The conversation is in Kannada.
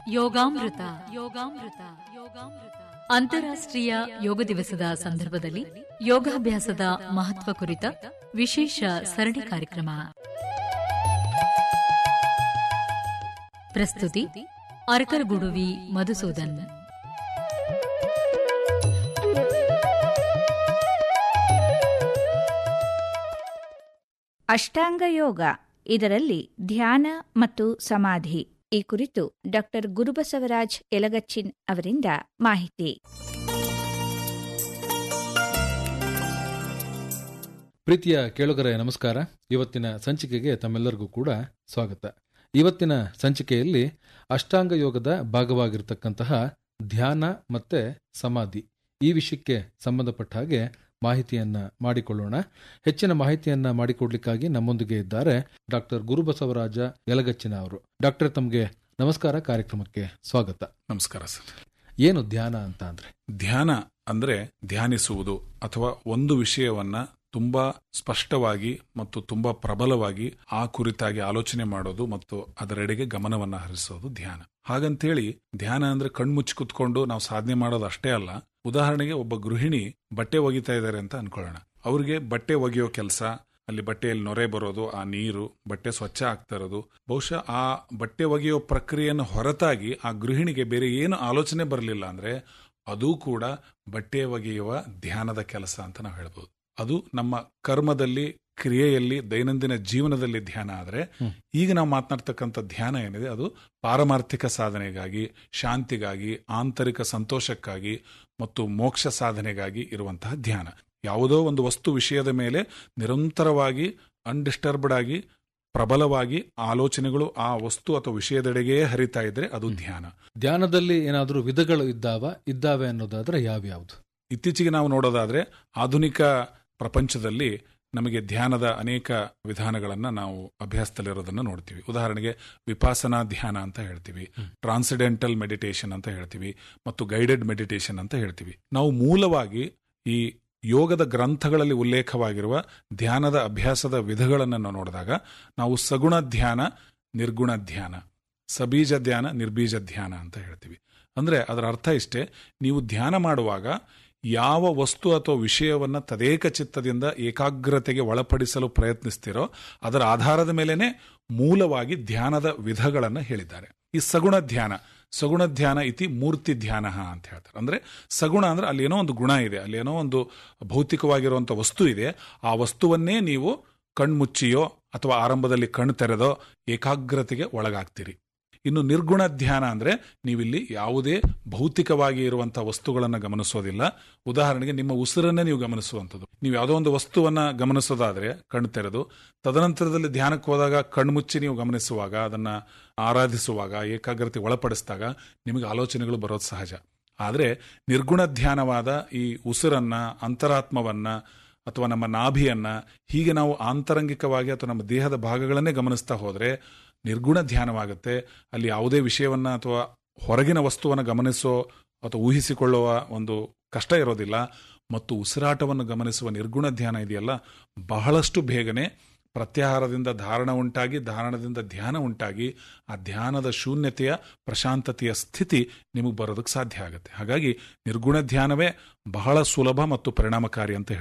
ಯೋಗಾಮೃತ ಯೋಗಾಮೃತ ಯೋಗಾಮೃತ ಅಂತಾರಾಷ್ಟ್ರೀಯ ಯೋಗ ದಿವಸದ ಸಂದರ್ಭದಲ್ಲಿ ಯೋಗಾಭ್ಯಾಸದ ಮಹತ್ವ ಕುರಿತ ವಿಶೇಷ ಸರಣಿ ಕಾರ್ಯಕ್ರಮ ಪ್ರಸ್ತುತಿ ಅರಕರಗುಡುವಿ ಮಧುಸೂದನ್ ಅಷ್ಟಾಂಗ ಯೋಗ ಇದರಲ್ಲಿ ಧ್ಯಾನ ಮತ್ತು ಸಮಾಧಿ ಈ ಕುರಿತು ಡಾಕ್ಟರ್ ಗುರುಬಸವರಾಜ್ ಯಲಗಚ್ಚಿನ್ ಅವರಿಂದ ಮಾಹಿತಿ ಪ್ರೀತಿಯ ಕೇಳುಗರ ನಮಸ್ಕಾರ ಇವತ್ತಿನ ಸಂಚಿಕೆಗೆ ತಮ್ಮೆಲ್ಲರಿಗೂ ಕೂಡ ಸ್ವಾಗತ ಇವತ್ತಿನ ಸಂಚಿಕೆಯಲ್ಲಿ ಅಷ್ಟಾಂಗ ಯೋಗದ ಭಾಗವಾಗಿರತಕ್ಕಂತಹ ಧ್ಯಾನ ಮತ್ತೆ ಸಮಾಧಿ ಈ ವಿಷಯಕ್ಕೆ ಸಂಬಂಧಪಟ್ಟ ಹಾಗೆ ಮಾಹಿತಿಯನ್ನ ಮಾಡಿಕೊಳ್ಳೋಣ ಹೆಚ್ಚಿನ ಮಾಹಿತಿಯನ್ನ ಮಾಡಿಕೊಡ್ಲಿಕ್ಕಾಗಿ ನಮ್ಮೊಂದಿಗೆ ಇದ್ದಾರೆ ಡಾಕ್ಟರ್ ಗುರುಬಸವರಾಜ ಯಲಗಚ್ಚಿನ ಅವರು ಡಾಕ್ಟರ್ ತಮಗೆ ನಮಸ್ಕಾರ ಕಾರ್ಯಕ್ರಮಕ್ಕೆ ಸ್ವಾಗತ ನಮಸ್ಕಾರ ಸರ್ ಏನು ಧ್ಯಾನ ಅಂತ ಅಂದ್ರೆ ಧ್ಯಾನ ಅಂದ್ರೆ ಧ್ಯಾನಿಸುವುದು ಅಥವಾ ಒಂದು ವಿಷಯವನ್ನ ತುಂಬಾ ಸ್ಪಷ್ಟವಾಗಿ ಮತ್ತು ತುಂಬಾ ಪ್ರಬಲವಾಗಿ ಆ ಕುರಿತಾಗಿ ಆಲೋಚನೆ ಮಾಡೋದು ಮತ್ತು ಅದರೆಡೆಗೆ ಗಮನವನ್ನ ಹರಿಸೋದು ಧ್ಯಾನ ಹಾಗಂತೇಳಿ ಧ್ಯಾನ ಅಂದ್ರೆ ಕಣ್ಮುಚ್ಚಿ ಕುತ್ಕೊಂಡು ನಾವು ಸಾಧನೆ ಮಾಡೋದು ಅಷ್ಟೇ ಅಲ್ಲ ಉದಾಹರಣೆಗೆ ಒಬ್ಬ ಗೃಹಿಣಿ ಬಟ್ಟೆ ಒಗಿತಾ ಇದ್ದಾರೆ ಅಂತ ಅನ್ಕೊಳ್ಳೋಣ ಅವ್ರಿಗೆ ಬಟ್ಟೆ ಒಗೆಯೋ ಕೆಲಸ ಅಲ್ಲಿ ಬಟ್ಟೆಯಲ್ಲಿ ನೊರೆ ಬರೋದು ಆ ನೀರು ಬಟ್ಟೆ ಸ್ವಚ್ಛ ಆಗ್ತಾ ಇರೋದು ಬಹುಶಃ ಆ ಬಟ್ಟೆ ಒಗೆಯೋ ಪ್ರಕ್ರಿಯೆಯನ್ನು ಹೊರತಾಗಿ ಆ ಗೃಹಿಣಿಗೆ ಬೇರೆ ಏನು ಆಲೋಚನೆ ಬರಲಿಲ್ಲ ಅಂದ್ರೆ ಅದು ಕೂಡ ಬಟ್ಟೆ ಒಗೆಯುವ ಧ್ಯಾನದ ಕೆಲಸ ಅಂತ ನಾವು ಹೇಳ್ಬೋದು ಅದು ನಮ್ಮ ಕರ್ಮದಲ್ಲಿ ಕ್ರಿಯೆಯಲ್ಲಿ ದೈನಂದಿನ ಜೀವನದಲ್ಲಿ ಧ್ಯಾನ ಆದ್ರೆ ಈಗ ನಾವು ಮಾತನಾಡ್ತಕ್ಕಂಥ ಧ್ಯಾನ ಏನಿದೆ ಅದು ಪಾರಮಾರ್ಥಿಕ ಸಾಧನೆಗಾಗಿ ಶಾಂತಿಗಾಗಿ ಆಂತರಿಕ ಸಂತೋಷಕ್ಕಾಗಿ ಮತ್ತು ಮೋಕ್ಷ ಸಾಧನೆಗಾಗಿ ಇರುವಂತಹ ಧ್ಯಾನ ಯಾವುದೋ ಒಂದು ವಸ್ತು ವಿಷಯದ ಮೇಲೆ ನಿರಂತರವಾಗಿ ಅನ್ಡಿಸ್ಟರ್ಬ್ಡ್ ಆಗಿ ಪ್ರಬಲವಾಗಿ ಆಲೋಚನೆಗಳು ಆ ವಸ್ತು ಅಥವಾ ವಿಷಯದೆಡೆಗೆ ಹರಿತಾ ಇದ್ರೆ ಅದು ಧ್ಯಾನ ಧ್ಯಾನದಲ್ಲಿ ಏನಾದರೂ ವಿಧಗಳು ಇದ್ದಾವ ಇದ್ದಾವೆ ಅನ್ನೋದಾದ್ರೆ ಯಾವ್ಯಾವ್ದು ಇತ್ತೀಚೆಗೆ ನಾವು ನೋಡೋದಾದ್ರೆ ಆಧುನಿಕ ಪ್ರಪಂಚದಲ್ಲಿ ನಮಗೆ ಧ್ಯಾನದ ಅನೇಕ ವಿಧಾನಗಳನ್ನ ನಾವು ಅಭ್ಯಾಸದಲ್ಲಿರೋದನ್ನ ನೋಡ್ತೀವಿ ಉದಾಹರಣೆಗೆ ವಿಪಾಸನಾ ಧ್ಯಾನ ಅಂತ ಹೇಳ್ತೀವಿ ಟ್ರಾನ್ಸಿಡೆಂಟಲ್ ಮೆಡಿಟೇಷನ್ ಅಂತ ಹೇಳ್ತೀವಿ ಮತ್ತು ಗೈಡೆಡ್ ಮೆಡಿಟೇಷನ್ ಅಂತ ಹೇಳ್ತೀವಿ ನಾವು ಮೂಲವಾಗಿ ಈ ಯೋಗದ ಗ್ರಂಥಗಳಲ್ಲಿ ಉಲ್ಲೇಖವಾಗಿರುವ ಧ್ಯಾನದ ಅಭ್ಯಾಸದ ವಿಧಗಳನ್ನು ನಾವು ನೋಡಿದಾಗ ನಾವು ಸಗುಣ ಧ್ಯಾನ ನಿರ್ಗುಣ ಧ್ಯಾನ ಸಬೀಜ ಧ್ಯಾನ ನಿರ್ಬೀಜ ಧ್ಯಾನ ಅಂತ ಹೇಳ್ತೀವಿ ಅಂದ್ರೆ ಅದರ ಅರ್ಥ ಇಷ್ಟೇ ನೀವು ಧ್ಯಾನ ಮಾಡುವಾಗ ಯಾವ ವಸ್ತು ಅಥವಾ ವಿಷಯವನ್ನ ತದೇಕ ಚಿತ್ತದಿಂದ ಏಕಾಗ್ರತೆಗೆ ಒಳಪಡಿಸಲು ಪ್ರಯತ್ನಿಸ್ತಿರೋ ಅದರ ಆಧಾರದ ಮೇಲೆನೆ ಮೂಲವಾಗಿ ಧ್ಯಾನದ ವಿಧಗಳನ್ನು ಹೇಳಿದ್ದಾರೆ ಈ ಸಗುಣ ಧ್ಯಾನ ಸಗುಣ ಧ್ಯಾನ ಇತಿ ಮೂರ್ತಿ ಧ್ಯಾನ ಅಂತ ಹೇಳ್ತಾರೆ ಅಂದ್ರೆ ಸಗುಣ ಅಂದ್ರೆ ಅಲ್ಲಿ ಏನೋ ಒಂದು ಗುಣ ಇದೆ ಅಲ್ಲಿ ಏನೋ ಒಂದು ಭೌತಿಕವಾಗಿರುವಂತ ವಸ್ತು ಇದೆ ಆ ವಸ್ತುವನ್ನೇ ನೀವು ಕಣ್ಮುಚ್ಚಿಯೋ ಅಥವಾ ಆರಂಭದಲ್ಲಿ ಕಣ್ಣು ತೆರೆದೋ ಏಕಾಗ್ರತೆಗೆ ಒಳಗಾಗ್ತೀರಿ ಇನ್ನು ನಿರ್ಗುಣ ಧ್ಯಾನ ಅಂದ್ರೆ ನೀವಿಲ್ಲಿ ಯಾವುದೇ ಭೌತಿಕವಾಗಿ ಇರುವಂತಹ ವಸ್ತುಗಳನ್ನು ಗಮನಿಸೋದಿಲ್ಲ ಉದಾಹರಣೆಗೆ ನಿಮ್ಮ ಉಸಿರನ್ನೇ ನೀವು ಗಮನಿಸುವಂಥದ್ದು ನೀವು ಯಾವುದೋ ಒಂದು ವಸ್ತುವನ್ನ ಗಮನಿಸೋದಾದ್ರೆ ಕಣ್ಣು ತೆರೆದು ತದನಂತರದಲ್ಲಿ ಧ್ಯಾನಕ್ಕೆ ಹೋದಾಗ ಕಣ್ಮುಚ್ಚಿ ನೀವು ಗಮನಿಸುವಾಗ ಅದನ್ನ ಆರಾಧಿಸುವಾಗ ಏಕಾಗ್ರತೆ ಒಳಪಡಿಸಿದಾಗ ನಿಮಗೆ ಆಲೋಚನೆಗಳು ಬರೋದು ಸಹಜ ಆದರೆ ನಿರ್ಗುಣ ಧ್ಯಾನವಾದ ಈ ಉಸಿರನ್ನ ಅಂತರಾತ್ಮವನ್ನ ಅಥವಾ ನಮ್ಮ ನಾಭಿಯನ್ನ ಹೀಗೆ ನಾವು ಆಂತರಂಗಿಕವಾಗಿ ಅಥವಾ ನಮ್ಮ ದೇಹದ ಭಾಗಗಳನ್ನೇ ಗಮನಿಸ್ತಾ ಹೋದ್ರೆ ನಿರ್ಗುಣ ಧ್ಯಾನವಾಗುತ್ತೆ ಅಲ್ಲಿ ಯಾವುದೇ ವಿಷಯವನ್ನ ಅಥವಾ ಹೊರಗಿನ ವಸ್ತುವನ್ನು ಗಮನಿಸೋ ಅಥವಾ ಊಹಿಸಿಕೊಳ್ಳುವ ಒಂದು ಕಷ್ಟ ಇರೋದಿಲ್ಲ ಮತ್ತು ಉಸಿರಾಟವನ್ನು ಗಮನಿಸುವ ನಿರ್ಗುಣ ಧ್ಯಾನ ಇದೆಯಲ್ಲ ಬಹಳಷ್ಟು ಬೇಗನೆ ಪ್ರತ್ಯಾಹಾರದಿಂದ ಧಾರಣ ಉಂಟಾಗಿ ಧಾರಣದಿಂದ ಧ್ಯಾನ ಉಂಟಾಗಿ ಆ ಧ್ಯಾನದ ಶೂನ್ಯತೆಯ ಪ್ರಶಾಂತತೆಯ ಸ್ಥಿತಿ ನಿಮಗೆ ಬರೋದಕ್ಕೆ ಸಾಧ್ಯ ಆಗುತ್ತೆ ಹಾಗಾಗಿ ನಿರ್ಗುಣ ಧ್ಯಾನವೇ ಬಹಳ ಸುಲಭ ಮತ್ತು ಪರಿಣಾಮಕಾರಿ ಅಂತ